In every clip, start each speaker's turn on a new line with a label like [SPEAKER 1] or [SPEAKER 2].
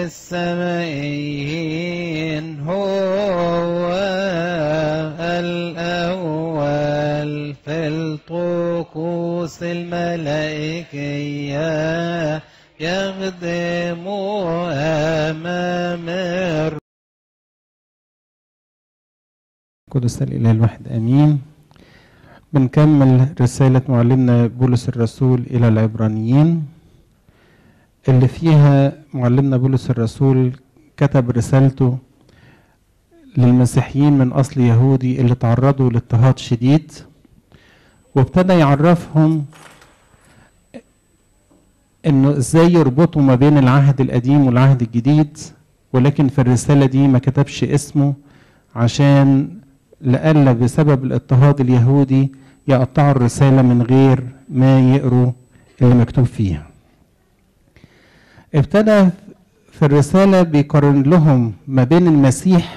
[SPEAKER 1] السمائيين هو الأول في الطقوس الملائكية يخدم أمام الر-
[SPEAKER 2] قدس الإله الواحد آمين بنكمل رسالة معلمنا بولس الرسول إلى العبرانيين اللي فيها معلمنا بولس الرسول كتب رسالته للمسيحيين من أصل يهودي اللي تعرضوا لاضطهاد شديد وابتدى يعرفهم انه ازاي يربطوا ما بين العهد القديم والعهد الجديد ولكن في الرسالة دي ما كتبش اسمه عشان لألا بسبب الاضطهاد اليهودي يقطعوا الرسالة من غير ما يقروا اللي مكتوب فيها ابتدى في الرسالة بيقارن لهم ما بين المسيح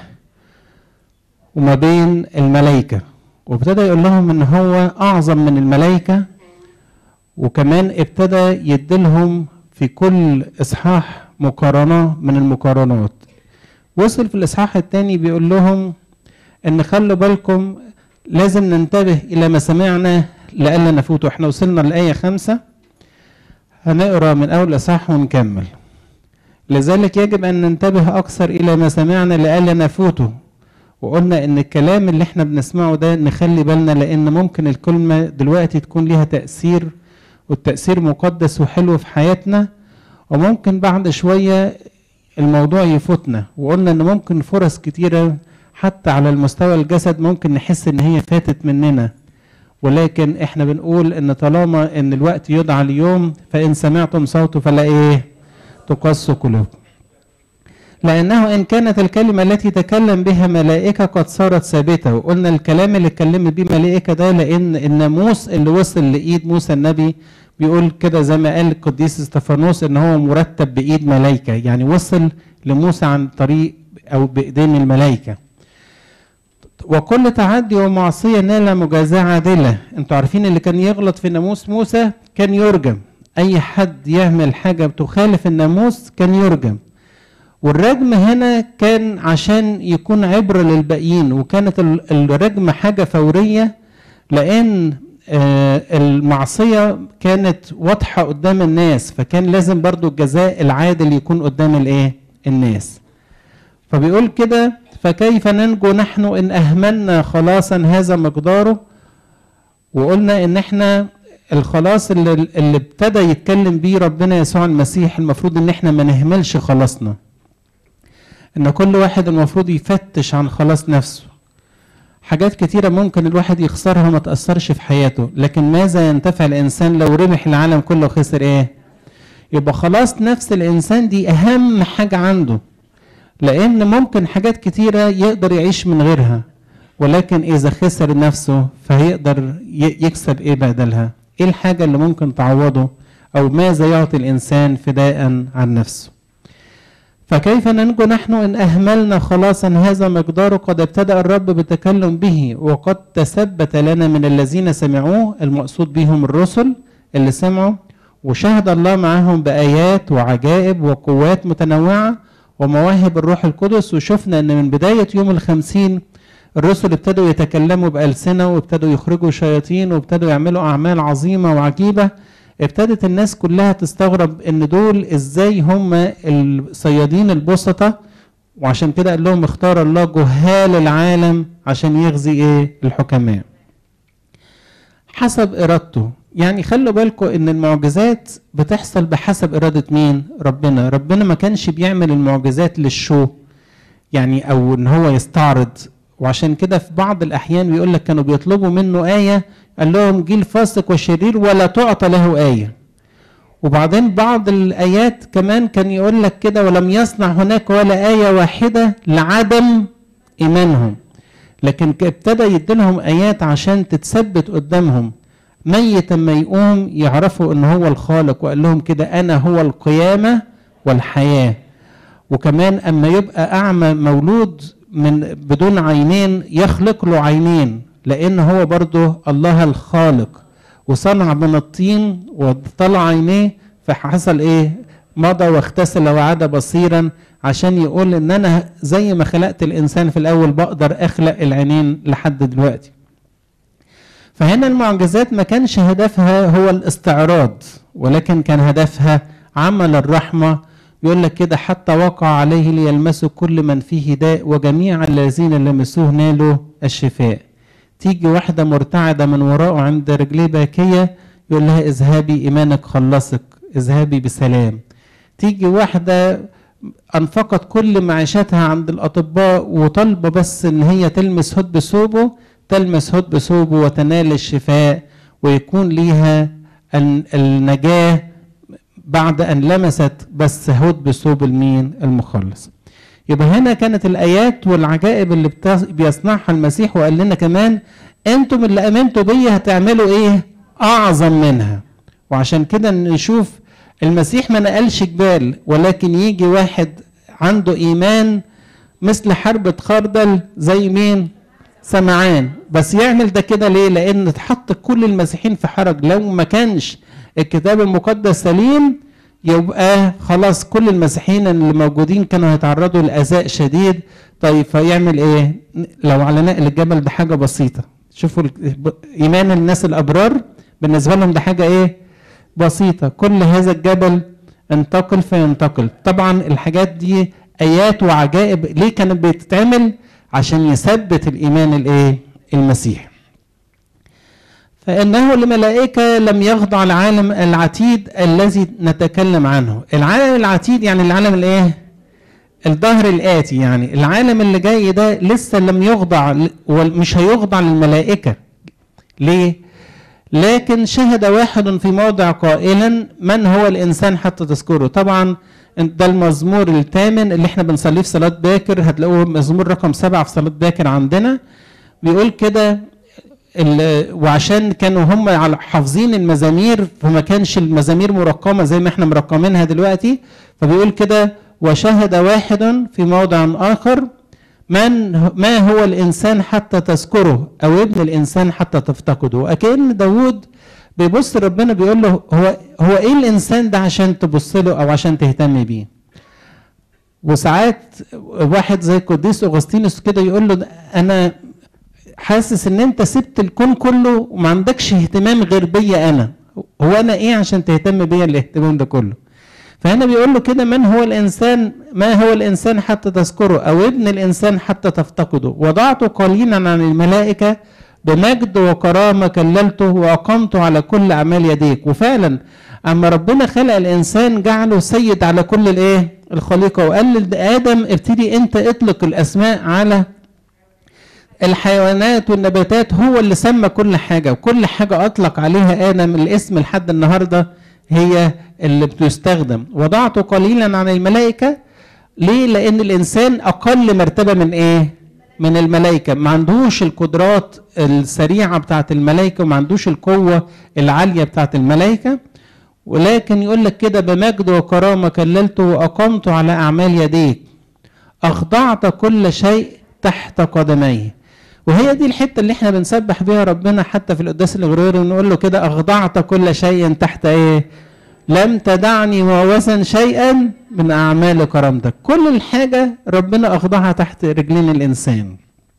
[SPEAKER 2] وما بين الملائكة وابتدى يقول لهم ان هو اعظم من الملائكة وكمان ابتدى يديلهم في كل اصحاح مقارنة من المقارنات وصل في الاصحاح الثاني بيقول لهم ان خلوا بالكم لازم ننتبه الى ما سمعنا لئلا نفوته احنا وصلنا لآية خمسة هنقرا من اول اصحاح ونكمل لذلك يجب ان ننتبه اكثر الى ما سمعنا لئلا نفوته وقلنا ان الكلام اللي احنا بنسمعه ده نخلي بالنا لان ممكن الكلمة دلوقتي تكون ليها تأثير والتأثير مقدس وحلو في حياتنا وممكن بعد شوية الموضوع يفوتنا وقلنا ان ممكن فرص كتيرة حتى على المستوى الجسد ممكن نحس ان هي فاتت مننا ولكن احنا بنقول ان طالما ان الوقت يدعى اليوم فان سمعتم صوته فلا ايه تقص قلوبكم لأنه إن كانت الكلمة التي تكلم بها ملائكة قد صارت ثابتة وقلنا الكلام اللي اتكلم بيه ملائكة ده لأن الناموس اللي وصل لإيد موسى النبي بيقول كده زي ما قال القديس استفانوس إن هو مرتب بإيد ملائكة يعني وصل لموسى عن طريق أو بإيدين الملائكة وكل تعدي ومعصية نال مجازاة عادلة انتوا عارفين اللي كان يغلط في ناموس موسى كان يرجم أي حد يعمل حاجة بتخالف الناموس كان يرجم والرجم هنا كان عشان يكون عبرة للباقيين وكانت ال- الرجم حاجة فورية لأن آه، المعصية كانت واضحة قدام الناس فكان لازم برضو الجزاء العادل يكون قدام الايه الناس فبيقول كده فكيف ننجو نحن إن أهملنا خلاصا هذا مقداره وقلنا إن احنا الخلاص اللي, اللي ابتدى يتكلم بيه ربنا يسوع المسيح المفروض ان احنا ما نهملش خلاصنا ان كل واحد المفروض يفتش عن خلاص نفسه حاجات كتيرة ممكن الواحد يخسرها ما تأثرش في حياته لكن ماذا ينتفع الإنسان لو ربح العالم كله وخسر إيه يبقى خلاص نفس الإنسان دي أهم حاجة عنده لأن ممكن حاجات كتيرة يقدر يعيش من غيرها ولكن إذا خسر نفسه فهيقدر ي- يكسب إيه بدلها إيه الحاجة اللي ممكن تعوضه أو ماذا يعطي الإنسان فداء عن نفسه فكيف ننجو نحن إن أهملنا خلاصا هذا مقداره قد ابتدأ الرب بالتكلم به وقد تثبت لنا من الذين سمعوه المقصود بهم الرسل اللي سمعوا وشهد الله معهم بآيات وعجائب وقوات متنوعة ومواهب الروح القدس وشفنا أن من بداية يوم الخمسين الرسل ابتدوا يتكلموا بألسنة وابتدوا يخرجوا شياطين وابتدوا يعملوا أعمال عظيمة وعجيبة ابتدت الناس كلها تستغرب ان دول ازاي هم الصيادين البسطة وعشان كده قال لهم اختار الله جهال العالم عشان يغزي ايه الحكماء حسب ارادته يعني خلوا بالكم ان المعجزات بتحصل بحسب ارادة مين ربنا ربنا ما كانش بيعمل المعجزات للشو يعني او ان هو يستعرض وعشان كده في بعض الاحيان بيقول لك كانوا بيطلبوا منه ايه قال لهم جيل فاسق وشرير ولا تعطى له ايه وبعدين بعض الايات كمان كان يقول لك كده ولم يصنع هناك ولا ايه واحده لعدم ايمانهم لكن ك- ابتدى يديلهم ايات عشان تتثبت قدامهم ميت اما يقوم يعرفوا ان هو الخالق وقال لهم كده انا هو القيامه والحياه وكمان اما يبقى اعمى مولود من بدون عينين يخلق له عينين لان هو برضه الله الخالق وصنع من الطين وطلع عينيه فحصل ايه مضى واغتسل وعاد بصيرا عشان يقول ان انا زي ما خلقت الانسان في الاول بقدر اخلق العينين لحد دلوقتي فهنا المعجزات ما كانش هدفها هو الاستعراض ولكن كان هدفها عمل الرحمة يقول لك كده حتى وقع عليه ليلمسه كل من فيه داء وجميع الذين لمسوه نالوا الشفاء تيجي واحدة مرتعدة من وراءه عند رجليه باكية يقول لها اذهبي إيمانك خلصك اذهبي بسلام تيجي واحدة أنفقت كل معيشتها عند الأطباء وطالبة بس إن هي تلمس هد بثوبه تلمس هد بثوبه وتنال الشفاء ويكون ليها النجاة بعد أن لمست بس هد بثوب المين المخلص يبقى هنا كانت الآيات والعجائب اللي بيصنعها المسيح وقال لنا كمان أنتم اللي آمنتوا بيا هتعملوا إيه أعظم منها وعشان كده نشوف المسيح ما نقلش جبال ولكن يجي واحد عنده ايمان مثل حربة خردل زي مين سمعان بس يعمل ده كده ليه لان اتحط كل المسيحيين في حرج لو ما كانش الكتاب المقدس سليم يبقى خلاص كل المسيحيين اللي موجودين كانوا هيتعرضوا لاذى شديد طيب فيعمل ايه لو على نقل الجبل ده حاجه بسيطه شوفوا ايمان الناس الابرار بالنسبه لهم ده حاجه ايه بسيطة كل هذا الجبل انتقل فينتقل طبعا الحاجات دي آيات وعجائب ليه كانت بتتعمل عشان يثبت الإيمان الإيه المسيح فإنه الملائكة لم يخضع العالم العتيد الذي نتكلم عنه العالم العتيد يعني العالم الإيه الظهر الآتي يعني العالم اللي جاي ده لسه لم يخضع ومش هيخضع للملائكة ليه لكن شهد واحد في موضع قائلا من هو الانسان حتى تذكره طبعا ده المزمور الثامن اللي احنا بنصليه في صلاه باكر هتلاقوه مزمور رقم سبعه في صلاه باكر عندنا بيقول كده وعشان كانوا هم حافظين المزامير فما كانش المزامير مرقمه زي ما احنا مرقمينها دلوقتي فبيقول كده وشهد واحد في موضع اخر من ما هو الانسان حتى تذكره او ابن الانسان حتى تفتقده وكأن داوود بيبص ربنا بيقول له هو هو ايه الانسان ده عشان تبص له او عشان تهتم بيه وساعات واحد زي القديس اغسطينوس كده يقول له انا حاسس ان انت سبت الكون كله وما عندكش اهتمام غير بيا انا هو انا ايه عشان تهتم بيا الاهتمام ده كله فهنا بيقول له كده من هو الانسان ما هو الانسان حتى تذكره او ابن الانسان حتى تفتقده وضعت قليلا عن الملائكه بمجد وكرامه كللته واقمته على كل اعمال يديك وفعلا اما ربنا خلق الانسان جعله سيد على كل الايه الخليقه وقال لادم ابتدي انت اطلق الاسماء على الحيوانات والنباتات هو اللي سمى كل حاجه وكل حاجه اطلق عليها ادم الاسم لحد النهارده هي اللي بتستخدم وضعت قليلا عن الملائكة ليه لأن الإنسان أقل مرتبة من إيه من الملائكة ما عندوش القدرات السريعة بتاعت الملائكة وما عندوش القوة العالية بتاعت الملائكة ولكن يقول لك كده بمجد وكرامة كللته وأقمت على أعمال يديك أخضعت كل شيء تحت قدميه وهي دي الحتة اللي احنا بنسبح بيها ربنا حتى في القداس الغروري ونقول له كده أخضعت كل شيء تحت إيه لم تدعني موسا شيئا من أعمال كرامتك كل الحاجة ربنا أخضعها تحت رجلين الإنسان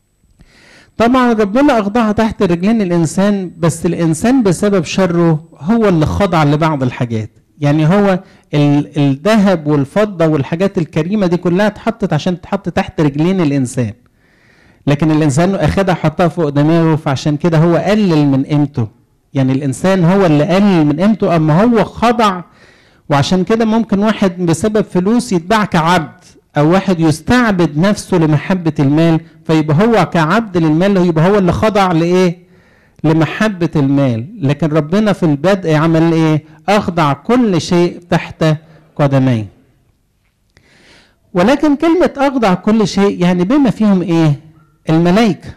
[SPEAKER 2] طبعا ربنا أخضعها تحت رجلين الإنسان بس الإنسان بسبب شره هو اللي خضع لبعض الحاجات يعني هو الذهب والفضة والحاجات الكريمة دي كلها اتحطت عشان تتحط تحت رجلين الإنسان لكن الإنسان أخدها حطها فوق دماغه فعشان كده هو قلل من قيمته يعني الانسان هو اللي قلل من قيمته اما هو خضع وعشان كده ممكن واحد بسبب فلوس يتباع كعبد او واحد يستعبد نفسه لمحبه المال فيبقى هو كعبد للمال يبقى هو اللي خضع لايه لمحبه المال لكن ربنا في البدء عمل ايه اخضع كل شيء تحت قدميه ولكن كلمه اخضع كل شيء يعني بما فيهم ايه الملائكه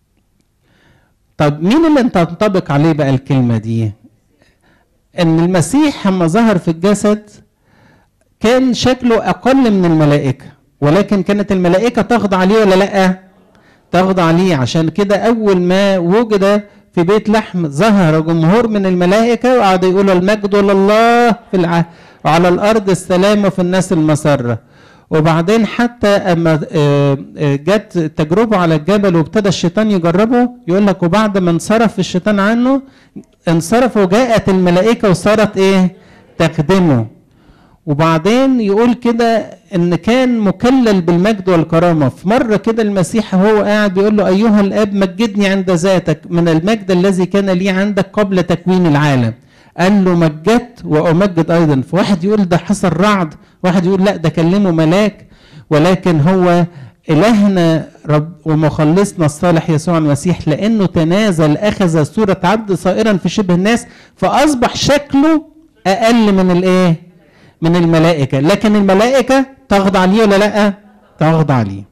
[SPEAKER 2] طب مين اللي تنطبق عليه بقى الكلمة دي؟ إن المسيح لما ظهر في الجسد كان شكله أقل من الملائكة ولكن كانت الملائكة تخضع ليه ولا لأ؟ تخضع ليه عشان كده أول ما وجد في بيت لحم ظهر جمهور من الملائكة وقعدوا يقولوا المجد لله في الع... وعلى الارض السلام وفي الناس المسره وبعدين حتى اما آه، آه، جت تجربه على الجبل وابتدى الشيطان يجربه يقول لك وبعد ما انصرف الشيطان عنه انصرف وجاءت الملائكه وصارت ايه تخدمه وبعدين يقول كده ان كان مكلل بالمجد والكرامه في مره كده المسيح وهو قاعد بيقول له ايها الاب مجدني عند ذاتك من المجد الذي كان لي عندك قبل تكوين العالم قال له مجدت وامجد ايضا فواحد يقول ده حصل رعد واحد يقول لا ده كلمه ملاك ولكن هو إلهنا رب ومخلصنا الصالح يسوع المسيح لأنه تنازل أخذ صورة عبد صائرا في شبه الناس فأصبح شكله أقل من الإيه؟ من الملائكة لكن الملائكة تخضع ليه ولا لأ؟ تخضع ليه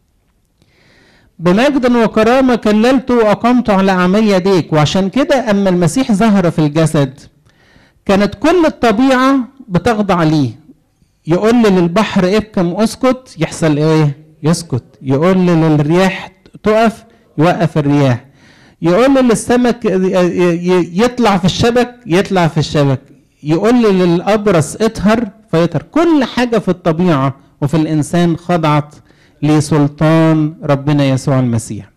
[SPEAKER 2] بمجد وكرامة كللته وأقمته على أعمال يديك وعشان كده أما المسيح ظهر في الجسد كانت كل الطبيعة بتخضع ليه يقول للبحر ابكم اسكت يحصل ايه يسكت يقول للرياح تقف يوقف الرياح يقول للسمك يطلع في الشبك يطلع في الشبك يقول للابرص اطهر فيطهر كل حاجه في الطبيعه وفي الانسان خضعت لسلطان ربنا يسوع المسيح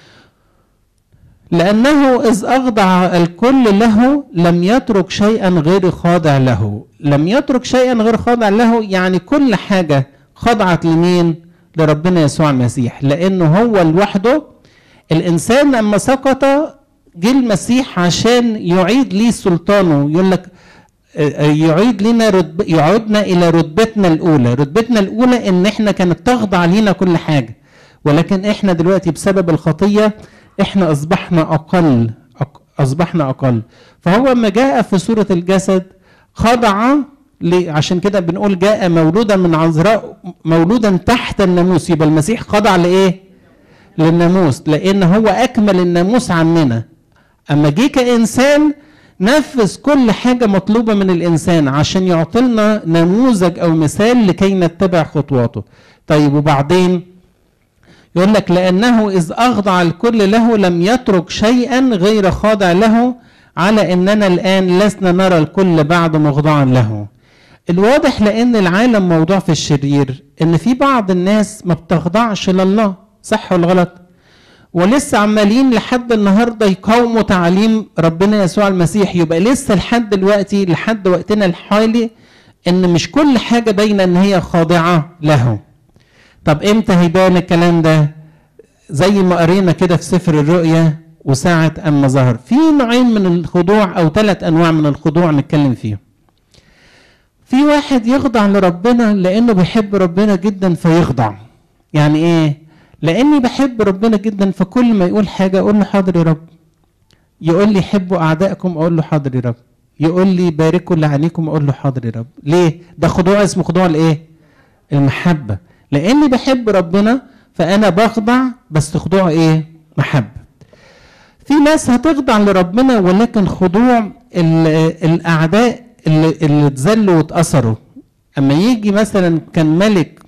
[SPEAKER 2] لأنه إذ أخضع الكل له لم يترك شيئا غير خاضع له لم يترك شيئا غير خاضع له يعني كل حاجة خضعت لمين لربنا يسوع المسيح لأنه هو لوحده الإنسان لما سقط جه المسيح عشان يعيد ليه سلطانه يقول لك يعيد لنا رتب يعودنا الى رتبتنا الاولى رتبتنا الاولى ان احنا كانت تخضع لينا كل حاجه ولكن احنا دلوقتي بسبب الخطيه احنا اصبحنا اقل اصبحنا اقل فهو لما جاء في صوره الجسد خضع عشان كده بنقول جاء مولودا من عذراء مولودا تحت الناموس يبقى المسيح خضع لايه للناموس لان هو اكمل الناموس عننا اما جه كانسان نفذ كل حاجة مطلوبة من الإنسان عشان يعطينا نموذج أو مثال لكي نتبع خطواته طيب وبعدين يقول لك لأنه إذ أخضع الكل له لم يترك شيئا غير خاضع له على أننا الآن لسنا نرى الكل بعد مخضعا له الواضح لأن العالم موضوع في الشرير إن في بعض الناس ما بتخضعش لله صح ولا غلط؟ ولسه عمالين لحد النهارده يقاوموا تعليم ربنا يسوع المسيح يبقى لسه لحد دلوقتي لحد وقتنا الحالي ان مش كل حاجه باينه ان هي خاضعه له طب امتى هيبان الكلام ده زي ما قرينا كده في سفر الرؤيا وساعة أما ظهر في نوعين من الخضوع أو ثلاث أنواع من الخضوع نتكلم فيهم في واحد يخضع لربنا لأنه بيحب ربنا جدا فيخضع يعني إيه لاني بحب ربنا جدا فكل ما يقول حاجه اقول له حاضر يا رب يقول لي حبوا اعدائكم اقول له حاضر يا رب يقول لي باركوا لعنيكم اقول له حاضر يا رب ليه ده خضوع اسمه خضوع الايه المحبه لاني بحب ربنا فانا بخضع بس خضوع ايه محبه في ناس هتخضع لربنا ولكن خضوع الاعداء اللي, اللي اتذلوا واتأثروا اما يجي مثلا كان ملك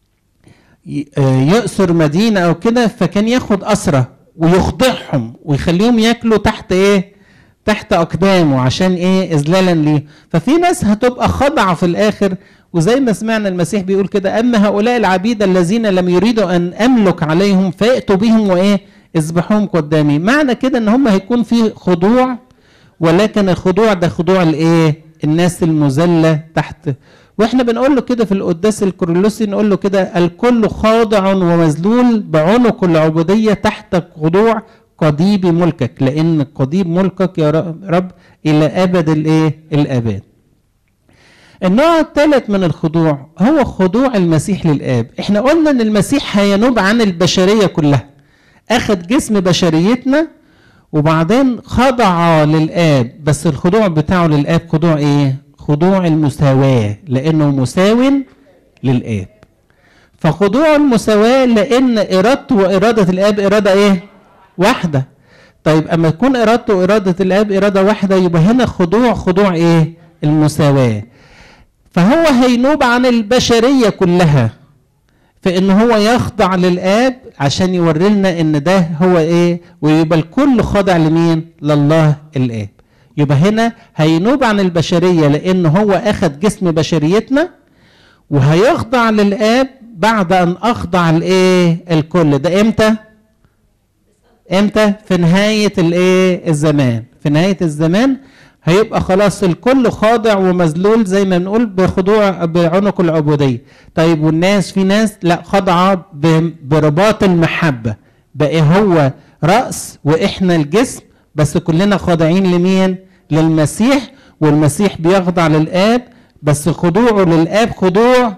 [SPEAKER 2] يأسر مدينة أو كده فكان ياخد أسرة ويخضعهم ويخليهم ياكلوا تحت إيه؟ تحت أقدامه عشان إيه؟ إذلالا ليه. ففي ناس هتبقى خضعة في الآخر وزي ما سمعنا المسيح بيقول كده أما هؤلاء العبيد الذين لم يريدوا أن أملك عليهم فأتوا بهم وإيه؟ اذبحوهم قدامي. معنى كده إن هم هيكون في خضوع ولكن الخضوع ده خضوع الإيه؟ الناس المذلة تحت واحنا بنقول له كده في القداس الكورولوسي نقول له كده الكل خاضع ومذلول بعنق العبوديه تحت خضوع قضيب ملكك لان قضيب ملكك يا رب الى ابد الايه الاباد النوع الثالث من الخضوع هو خضوع المسيح للاب احنا قلنا ان المسيح هينوب عن البشريه كلها اخذ جسم بشريتنا وبعدين خضع للاب بس الخضوع بتاعه للاب خضوع ايه خضوع المساواة لأنه مساو للآب فخضوع المساواة لأن إرادته وإرادة الآب إرادة إيه؟ واحدة طيب أما تكون إرادته وإرادة الآب إرادة واحدة يبقى هنا خضوع خضوع إيه؟ المساواة فهو هينوب عن البشرية كلها في ان هو يخضع للاب عشان يوري لنا ان ده هو ايه ويبقى الكل خاضع لمين لله الاب يبقى هنا هينوب عن البشريه لان هو اخذ جسم بشريتنا وهيخضع للاب بعد ان اخضع الايه الكل ده امتى امتى في نهايه الايه الزمان في نهايه الزمان هيبقى خلاص الكل خاضع ومذلول زي ما بنقول بخضوع بعنق العبوديه طيب والناس في ناس لا خاضعه ب- برباط المحبه بقى هو راس واحنا الجسم بس كلنا خاضعين لمين للمسيح والمسيح بيخضع للاب بس خضوعه للاب خضوع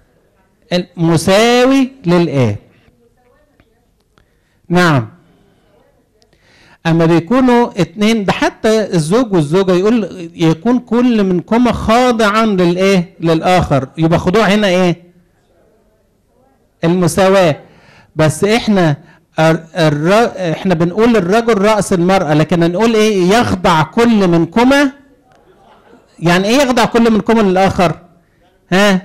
[SPEAKER 2] مساوي للاب نعم اما بيكونوا اتنين ده حتى الزوج والزوجه يقول يكون كل منكما خاضعا للايه للاخر يبقى خضوع هنا ايه المساواه بس احنا الر... الر... احنا بنقول الرجل راس المراه لكن هنقول ايه يخضع كل منكما يعني ايه يخضع كل منكما للاخر ها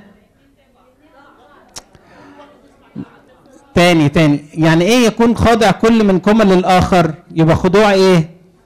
[SPEAKER 2] تاني تاني يعني ايه يكون خاضع كل منكما للاخر يبقى خضوع ايه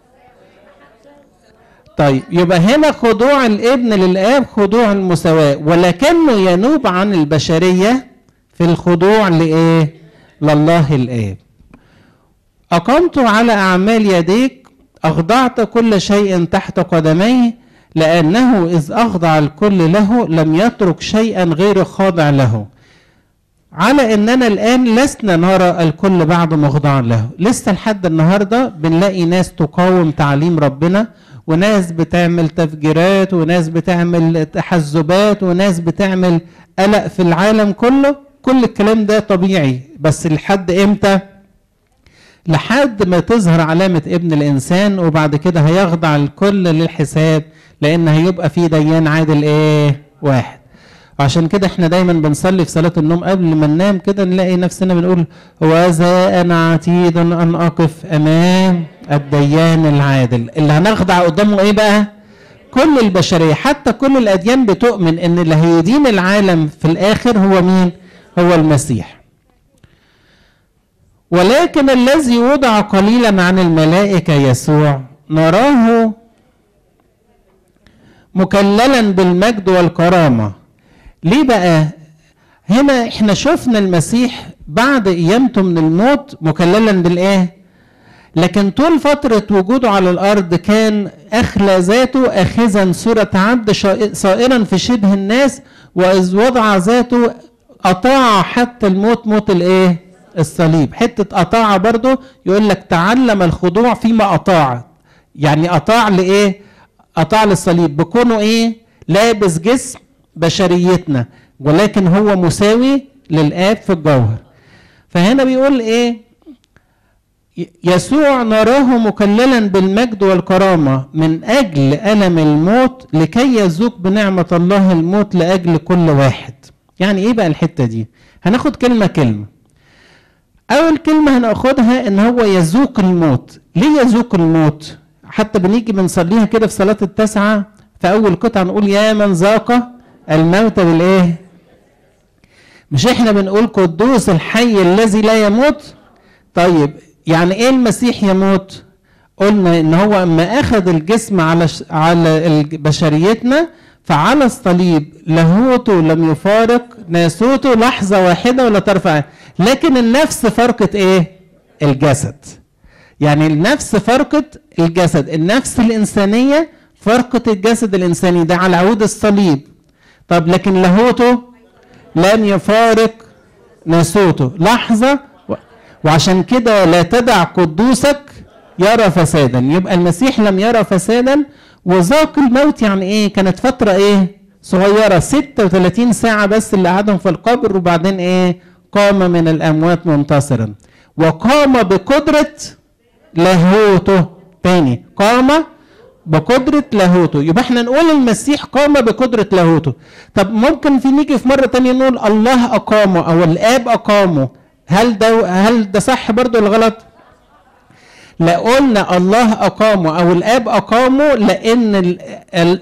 [SPEAKER 2] طيب يبقى هنا خضوع الابن للاب خضوع المساواه ولكنه ينوب عن البشريه في الخضوع لايه لله الاب اقمت على اعمال يديك اخضعت كل شيء تحت قدميه لانه اذ اخضع الكل له لم يترك شيئا غير خاضع له على اننا الان لسنا نرى الكل بعد مخضعا له لسه لحد النهارده بنلاقي ناس تقاوم تعليم ربنا وناس بتعمل تفجيرات وناس بتعمل تحزبات وناس بتعمل قلق في العالم كله كل الكلام ده طبيعي بس لحد امتى لحد ما تظهر علامة ابن الإنسان وبعد كده هيخضع الكل للحساب لأن هيبقى في ديان عادل إيه واحد وعشان كده احنا دايما بنصلي في صلاة النوم قبل ما ننام كده نلاقي نفسنا بنقول وذا أنا عتيد أن أقف أمام الديان العادل اللي هنخضع قدامه إيه بقى؟ كل البشرية حتى كل الأديان بتؤمن إن اللي هيدين العالم في الآخر هو مين؟ هو المسيح ولكن الذي وضع قليلا عن الملائكة يسوع نراه مكللا بالمجد والكرامة ليه بقى هنا احنا شفنا المسيح بعد قيامته من الموت مكللا بالايه لكن طول فترة وجوده على الأرض كان أخلى ذاته أخذا صورة عبد صائرا في شبه الناس وإذ وضع ذاته أطاع حتى الموت موت الإيه؟ الصليب حتة أطاع برضه يقول لك تعلم الخضوع فيما أطاع يعني أطاع لإيه؟ أطاع للصليب بكونه إيه؟ لابس جسم بشريتنا ولكن هو مساوي للآب في الجوهر فهنا بيقول إيه؟ يسوع نراه مكللا بالمجد والكرامة من أجل ألم الموت لكي يذوق بنعمة الله الموت لأجل كل واحد يعني إيه بقى الحتة دي هناخد كلمة كلمة أول كلمة هناخدها إن هو يذوق الموت ليه يذوق الموت حتى بنيجي بنصليها كده في صلاة التاسعة في أول قطعة نقول يا من ذاق الموت بالإيه مش إحنا بنقول قدوس الحي الذي لا يموت طيب يعني ايه المسيح يموت قلنا ان هو اما اخذ الجسم على ش... على بشريتنا فعلى الصليب لاهوته لم يفارق ناسوته لحظه واحده ولا ترفع لكن النفس فرقت ايه الجسد يعني النفس فرقت الجسد النفس الانسانيه فرقت الجسد الانساني ده على عود الصليب طب لكن لاهوته لم يفارق ناسوته لحظه وعشان كده لا تدع قدوسك يرى فسادا يبقى المسيح لم يرى فسادا وذاق الموت يعني ايه كانت فترة ايه صغيرة 36 ساعة بس اللي قعدهم في القبر وبعدين ايه قام من الأموات منتصرا وقام بقدرة لاهوته تاني قام بقدرة لاهوته يبقى احنا نقول المسيح قام بقدرة لاهوته طب ممكن في نيجي في مرة تانية نقول الله أقامه أو الآب أقامه هل ده هل ده صح برضه ولا غلط؟ لا قلنا الله اقامه او الاب اقامه لان ال ال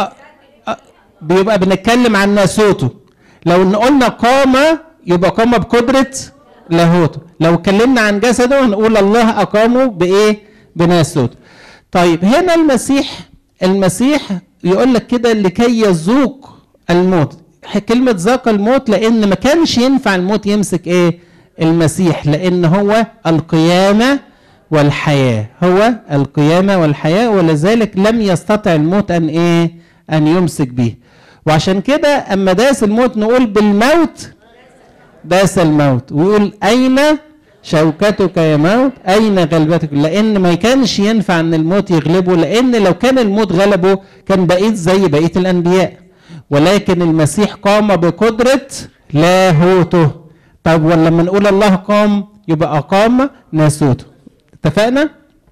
[SPEAKER 2] بيبقى بنتكلم عن ناسوته لو ان قلنا قام يبقى قام بقدره لاهوته لو اتكلمنا عن جسده هنقول الله اقامه بايه؟ بناسوته طيب هنا المسيح المسيح يقول لك كده لكي يذوق الموت كلمة ذاق الموت لأن ما كانش ينفع الموت يمسك إيه المسيح لأن هو القيامة والحياة هو القيامة والحياة ولذلك لم يستطع الموت أن إيه أن يمسك به وعشان كده أما داس الموت نقول بالموت داس الموت ويقول أين شوكتك يا موت أين غلبتك لأن ما كانش ينفع أن الموت يغلبه لأن لو كان الموت غلبه كان بقيت زي بقية الأنبياء ولكن المسيح قام بقدرة لاهوته طب ولما نقول الله قام يبقى أقام ناسوته اتفقنا؟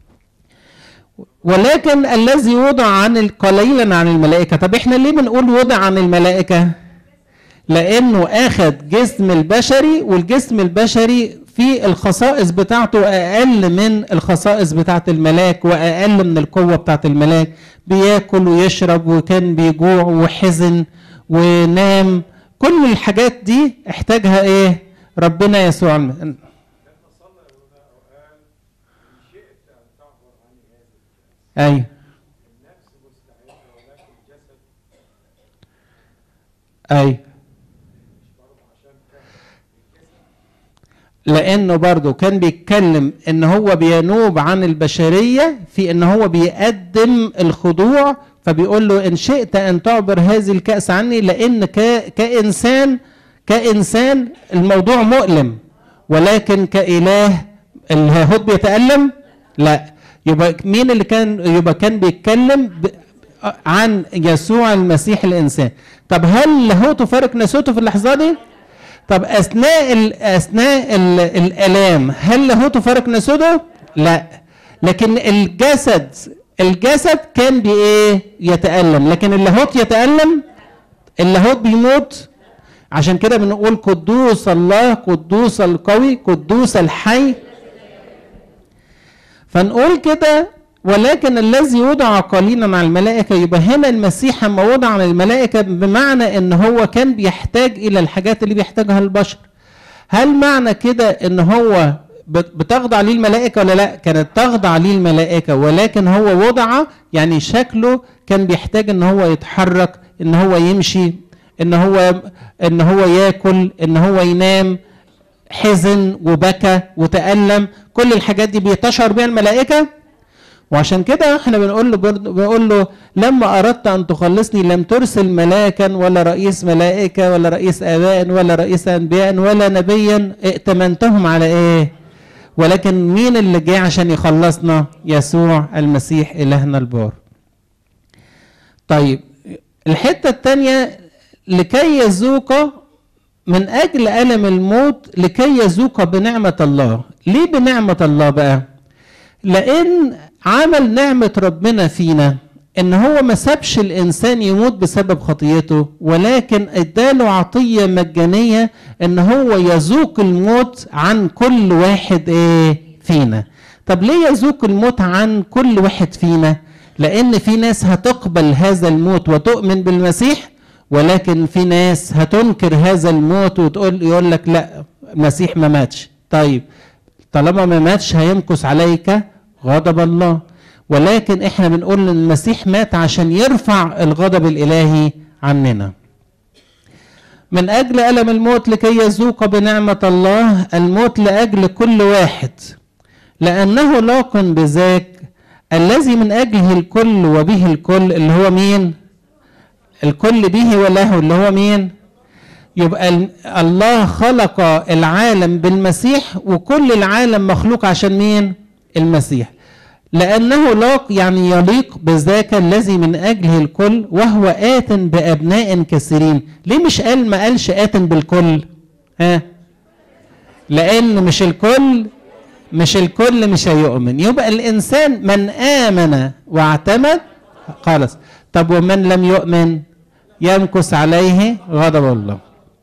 [SPEAKER 2] ولكن الذي وضع عن قليلا عن الملائكة طب احنا ليه بنقول وضع عن الملائكة؟ لأنه أخذ جسم البشري والجسم البشري في الخصائص بتاعته أقل من الخصائص بتاعة الملاك وأقل من القوة بتاعة الملاك بياكل ويشرب وكان بيجوع وحزن ونام كل الحاجات دي احتاجها ايه ربنا يسوع الم... ايوه ايوه لانه برضه كان بيتكلم ان هو بينوب عن البشريه في ان هو بيقدم الخضوع فبيقول له ان شئت ان تعبر هذه الكاس عني لان ك... كانسان كانسان الموضوع مؤلم ولكن كاله اللاهوت بيتالم لا يبقى مين اللي كان يبقى كان بيتكلم ب... عن يسوع المسيح الانسان طب هل لاهوته فارق ناسوته في اللحظه دي طب اثناء ال اثناء ال الالام هل لاهوته فارق ناسوته لا لكن الجسد الجسد كان بايه يتالم لكن اللاهوت يتالم اللاهوت بيموت عشان كده بنقول قدوس الله قدوس القوي قدوس الحي فنقول كده ولكن الذي وضع قليلا على الملائكة يبقى هنا المسيح لما وضع على الملائكة بمعنى ان هو كان بيحتاج الى الحاجات اللي بيحتاجها البشر هل معنى كده ان هو بتخضع ليه الملائكة ولا لا كانت تخضع ليه الملائكة ولكن هو وضع يعني شكله كان بيحتاج ان هو يتحرك ان هو يمشي ان هو ان هو ياكل ان هو ينام حزن وبكى وتألم كل الحاجات دي بيتشعر بها الملائكة وعشان كده احنا بنقول له بنقول له لما اردت ان تخلصني لم ترسل ملاكا ولا رئيس ملائكه ولا رئيس اباء ولا رئيس انبياء ولا نبيا ائتمنتهم على ايه؟ ولكن مين اللي جه عشان يخلصنا؟ يسوع المسيح الهنا البار. طيب الحته الثانيه لكي يذوق من اجل الم الموت لكي يذوق بنعمه الله، ليه بنعمه الله بقى؟ لان عمل نعمة ربنا فينا ان هو ما سابش الانسان يموت بسبب خطيته ولكن اداله عطية مجانية ان هو يذوق الموت عن كل واحد ايه فينا طب ليه يذوق الموت عن كل واحد فينا لان في ناس هتقبل هذا الموت وتؤمن بالمسيح ولكن في ناس هتنكر هذا الموت وتقول يقول لك لا المسيح ما ماتش طيب طالما ما ماتش هيمكث عليك غضب الله ولكن احنا بنقول ان المسيح مات عشان يرفع الغضب الالهي عننا من اجل الم الموت لكي يذوق بنعمه الله الموت لاجل كل واحد لانه لاق بذاك الذي من اجله الكل وبه الكل اللي هو مين الكل به وله اللي هو مين يبقى الله خلق العالم بالمسيح وكل العالم مخلوق عشان مين المسيح لأنه لاق يعني يليق بذاك الذي من أجله الكل وهو آت بأبناء كثيرين ليه مش قال ما قالش آت بالكل ها لأن مش الكل مش الكل مش هيؤمن يبقى الإنسان من آمن واعتمد خلاص طب ومن لم يؤمن يمكث عليه غضب الله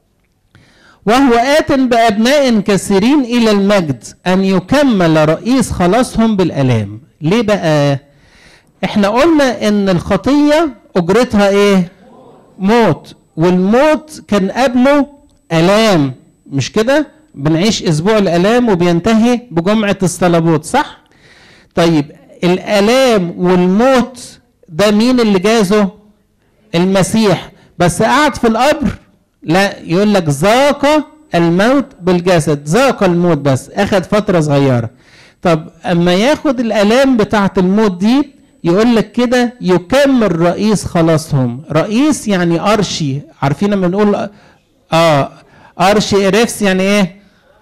[SPEAKER 2] وهو آت بأبناء كثيرين إلى المجد أن يكمل رئيس خلاصهم بالآلام ليه بقى احنا قلنا ان الخطية اجرتها ايه موت والموت كان قبله الام مش كده بنعيش اسبوع الالام وبينتهي بجمعة الصلبوت صح طيب الالام والموت ده مين اللي جازه المسيح بس قعد في القبر لا يقول لك ذاق الموت بالجسد ذاق الموت بس اخد فتره صغيره طب اما ياخد الالام بتاعه الموت دي يقول لك كده يكمل رئيس خلاصهم رئيس يعني ارشي عارفين لما نقول اه ارشي ارفس يعني ايه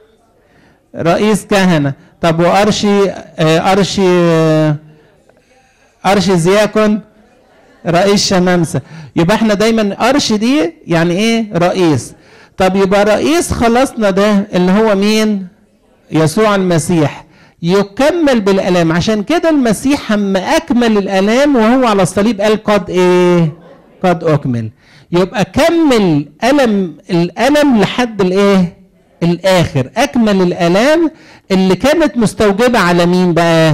[SPEAKER 2] رئيس كهنه طب وارشي آه ارشي آه ارشي زياكون رئيس شمامسه يبقى احنا دايما ارش دي يعني ايه رئيس طب يبقى رئيس خلصنا ده اللي هو مين يسوع المسيح يكمل بالالام عشان كده المسيح اما اكمل الالام وهو على الصليب قال قد ايه قد اكمل يبقى كمل الم الالم لحد الايه الاخر اكمل الالام اللي كانت مستوجبه على مين بقى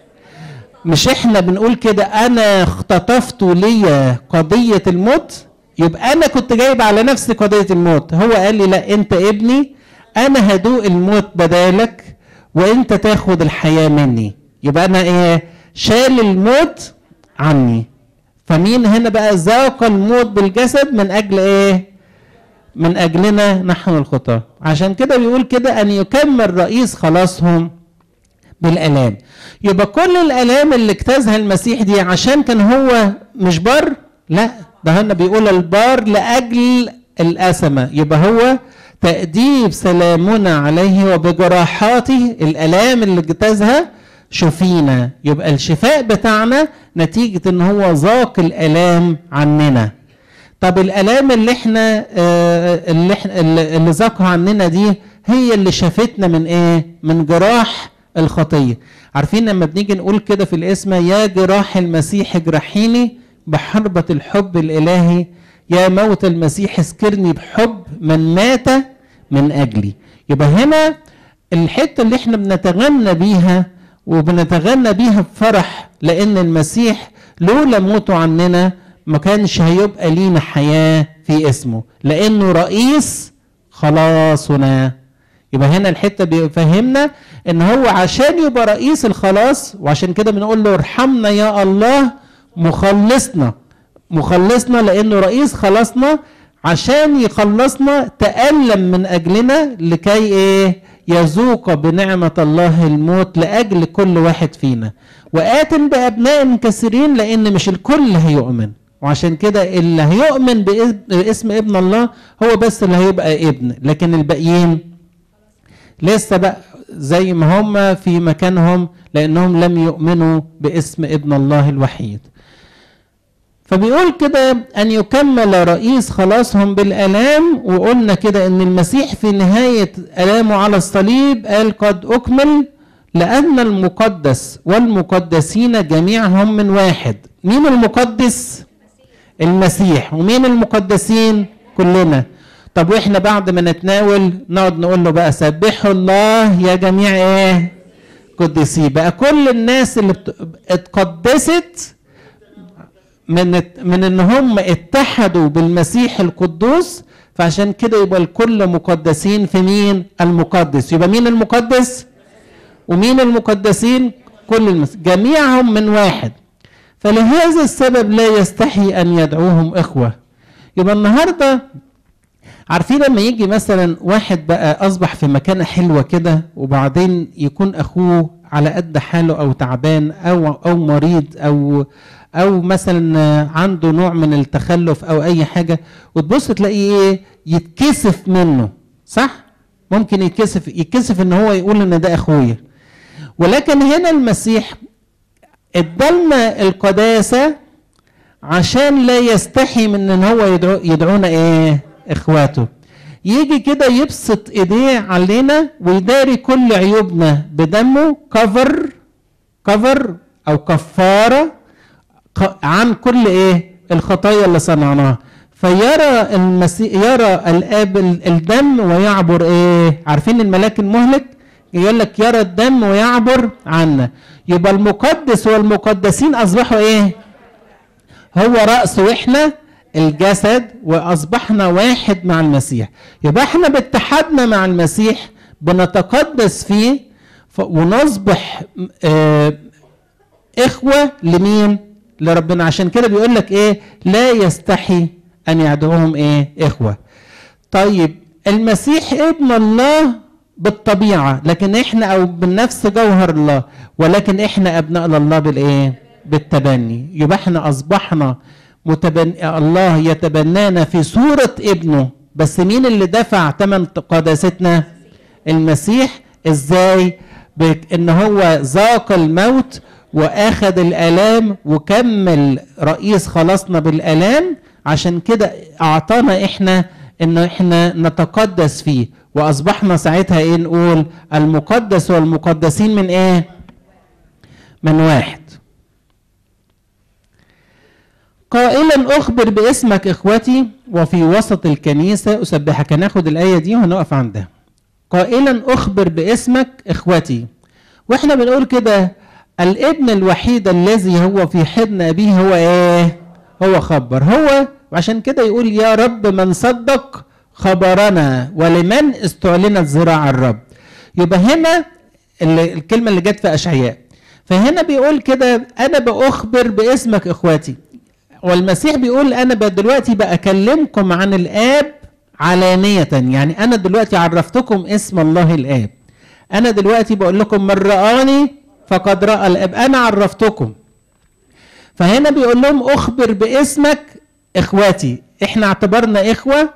[SPEAKER 2] مش احنا بنقول كده انا اختطفت لي قضيه الموت يبقى انا كنت جايب على نفسي قضيه الموت هو قال لي لا انت ابني انا هدوق الموت بدالك وانت تاخد الحياه مني يبقى انا ايه شال الموت عني فمين هنا بقى ذاق الموت بالجسد من اجل ايه من اجلنا نحن الخطاه عشان كده بيقول كده ان يكمل رئيس خلاصهم بالالام يبقى كل الالام اللي اجتازها المسيح دي عشان كان هو مش بر لا ده هنا بيقول البار لاجل الاسمه يبقى هو تأديب سلامنا عليه وبجراحاته الالام اللي اجتازها شفينا يبقى الشفاء بتاعنا نتيجه ان هو ذاق الالام عننا طب الالام اللي احنا آه اللي احنا اللي ذاقها عننا دي هي اللي شافتنا من ايه من جراح الخطيه عارفين لما بنيجي نقول كده في الاسم يا جراح المسيح اجرحيني بحربة الحب الإلهي يا موت المسيح اسكرني بحب من مات من أجلي يبقى هنا الحتة اللي احنا بنتغنى بيها وبنتغنى بيها بفرح لأن المسيح لولا موته عننا ما كانش هيبقى لينا حياة في اسمه لأنه رئيس خلاصنا يبقى هنا الحته بيفهمنا ان هو عشان يبقى رئيس الخلاص وعشان كده بنقول له ارحمنا يا الله مخلصنا مخلصنا لانه رئيس خلاصنا عشان يخلصنا تألم من اجلنا لكي ايه يذوق بنعمة الله الموت لأجل كل واحد فينا وآت بأبناء كثيرين لأن مش الكل هيؤمن وعشان كده اللي هيؤمن باسم ابن الله هو بس اللي هيبقى ابن لكن الباقيين لسه بقى زي ما هم في مكانهم لانهم لم يؤمنوا باسم ابن الله الوحيد فبيقول كده ان يكمل رئيس خلاصهم بالالام وقلنا كده ان المسيح في نهايه الامه على الصليب قال قد اكمل لان المقدس والمقدسين جميعهم من واحد مين المقدس المسيح ومين المقدسين كلنا طب واحنا بعد ما نتناول نقعد نقول له بقى سبحوا الله يا جميع ايه قدسيه بقى كل الناس اللي اتقدست من من ان هم اتحدوا بالمسيح القدوس فعشان كده يبقى الكل مقدسين في مين المقدس يبقى مين المقدس ومين المقدسين كل المس... جميعهم من واحد فلهذا السبب لا يستحي ان يدعوهم اخوه يبقى النهارده عارفين لما يجي مثلا واحد بقى اصبح في مكانه حلوه كده وبعدين يكون اخوه على قد حاله او تعبان او او مريض او او مثلا عنده نوع من التخلف او اي حاجه وتبص تلاقيه ايه يتكسف منه صح ممكن يتكسف يتكسف ان هو يقول ان ده اخويا ولكن هنا المسيح ادالنا القداسه عشان لا يستحي من ان هو يدعو يدعونا ايه اخواته يجي كده يبسط ايديه علينا ويداري كل عيوبنا بدمه كفر كفر او كفاره عن كل ايه الخطايا اللي صنعناها فيرى المسيح يرى الاب الدم ويعبر ايه عارفين الملاك المهلك يقول لك يرى الدم ويعبر عنا يبقى المقدس والمقدسين اصبحوا ايه هو راس واحنا الجسد واصبحنا واحد مع المسيح يبقى احنا باتحادنا مع المسيح بنتقدس فيه ونصبح اه اخوه لمين لربنا عشان كده بيقول لك ايه لا يستحي ان يدعوهم ايه اخوه طيب المسيح ابن الله بالطبيعه لكن احنا او بالنفس جوهر الله ولكن احنا ابناء الله بالايه بالتبني يبقى احنا اصبحنا متبني الله يتبنانا في صوره ابنه بس مين اللي دفع ثمن قداستنا المسيح ازاي بان هو ذاق الموت واخذ الالام وكمل رئيس خلاصنا بالالام عشان كده اعطانا احنا ان احنا نتقدس فيه واصبحنا ساعتها ايه نقول المقدس والمقدسين من ايه من واحد قائلا اخبر باسمك اخوتي وفي وسط الكنيسه اسبحك هناخد الايه دي وهنقف عندها قائلا اخبر باسمك اخوتي واحنا بنقول كده الابن الوحيد الذي هو في حضن ابيه هو ايه هو خبر هو وعشان كده يقول يا رب من صدق خبرنا ولمن استعلنت ذراع الرب يبقى هنا اللي الكلمه اللي جت في اشعياء فهنا بيقول كده انا باخبر باسمك اخواتي والمسيح بيقول انا دلوقتي بكلمكم عن الاب علانيه يعني انا دلوقتي عرفتكم اسم الله الاب انا دلوقتي بقول لكم من رآني فقد رأى الاب انا عرفتكم فهنا بيقول لهم اخبر باسمك اخواتي احنا اعتبرنا اخوه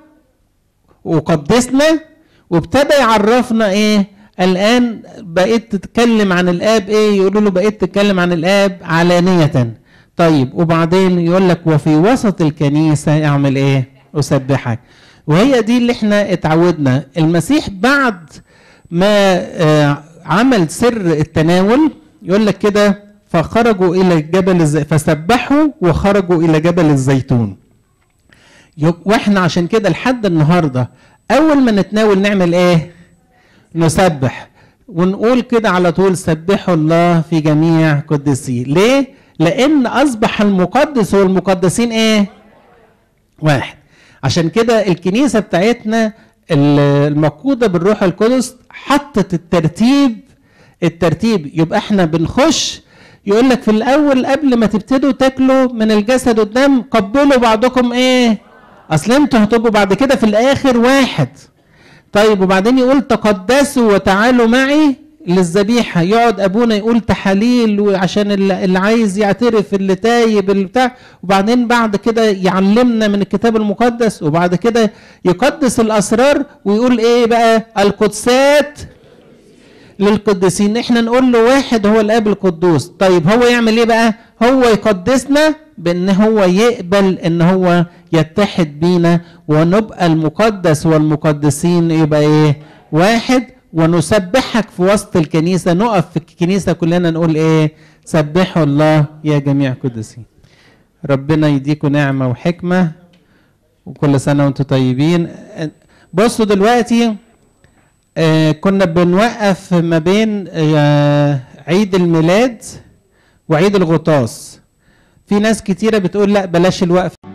[SPEAKER 2] وقدسنا وابتدى يعرفنا ايه الان بقيت تتكلم عن الاب ايه يقولوا له بقيت تتكلم عن الاب علانيه طيب وبعدين يقول لك وفي وسط الكنيسه اعمل ايه اسبحك وهي دي اللي احنا اتعودنا المسيح بعد ما آه عمل سر التناول يقول لك كده فخرجوا الى جبل الزي... فسبحوا وخرجوا الى جبل الزيتون واحنا عشان كده لحد النهارده اول ما نتناول نعمل ايه نسبح ونقول كده على طول سبحوا الله في جميع قدسيه ليه لان اصبح المقدس والمقدسين ايه واحد عشان كده الكنيسه بتاعتنا المقوده بالروح القدس حطت الترتيب الترتيب يبقى احنا بنخش يقول لك في الاول قبل ما تبتدوا تاكلوا من الجسد والدم قبلوا بعضكم ايه اصل انتوا هتبقوا بعد كده في الاخر واحد طيب وبعدين يقول تقدسوا وتعالوا معي للذبيحة يقعد أبونا يقول تحاليل عشان اللي عايز يعترف اللي تايب اللي بتاع وبعدين بعد كده يعلمنا من الكتاب المقدس وبعد كده يقدس الأسرار ويقول إيه بقى القدسات للقديسين احنا نقول له واحد هو الاب القدوس طيب هو يعمل ايه بقى هو يقدسنا بان هو يقبل ان هو يتحد بينا ونبقى المقدس والمقدسين يبقى ايه واحد ونسبحك في وسط الكنيسة نقف في الكنيسة كلنا نقول ايه سبحوا الله يا جميع قدسين ربنا يديكم نعمة وحكمة وكل سنة وانتم طيبين بصوا دلوقتي آه كنا بنوقف ما بين آه عيد الميلاد وعيد الغطاس في ناس كتيرة بتقول لا بلاش الوقف